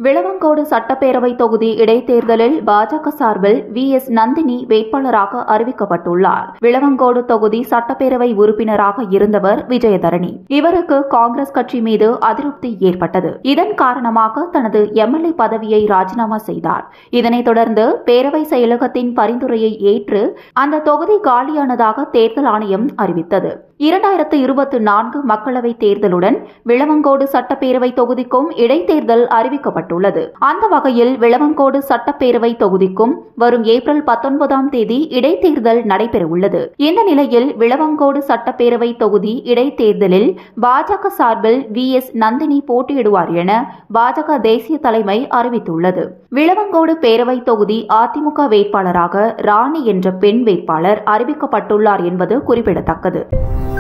விளவங்கோடு சட்டப்பேரவை தொகுதி இடைத்தேர்தலில் பாஜக சார்பில் வி எஸ் நந்தினி வேட்பாளராக அறிவிக்கப்பட்டுள்ளார் விளவங்கோடு தொகுதி சட்டப்பேரவை உறுப்பினராக இருந்தவர் விஜயதரணி இவருக்கு காங்கிரஸ் கட்சி மீது அதிருப்தி ஏற்பட்டது இதன் காரணமாக தனது எம்எல்ஏ பதவியை ராஜினாமா செய்தார் இதனைத் தொடர்ந்து பேரவை செயலகத்தின் பரிந்துரையை ஏற்று அந்த தொகுதி காலியானதாக தேர்தல் ஆணையம் அறிவித்தது இரண்டாயிரத்து இருபத்தி நான்கு மக்களவைத் தேர்தலுடன் விளவங்கோடு சட்டப்பேரவை தொகுதிக்கும் இடைத்தேர்தல் அறிவிக்கப்பட்டுள்ளது அந்த வகையில் விளவங்கோடு சட்டப்பேரவை தொகுதிக்கும் வரும் ஏப்ரல் பத்தொன்பதாம் தேதி இடைத்தேர்தல் நடைபெறவுள்ளது இந்த நிலையில் விளவங்கோடு சட்டப்பேரவை தொகுதி இடைத்தேர்தலில் பாஜக சார்பில் வி எஸ் நந்தினி போட்டியிடுவார் என பாஜக தேசிய தலைமை அறிவித்துள்ளது விளவங்கோடு பேரவை தொகுதி அதிமுக வேட்பாளராக ராணி என்ற பெண் வேட்பாளர் அறிவிக்கப்பட்டுள்ளார் என்பது குறிப்பிடத்தக்கது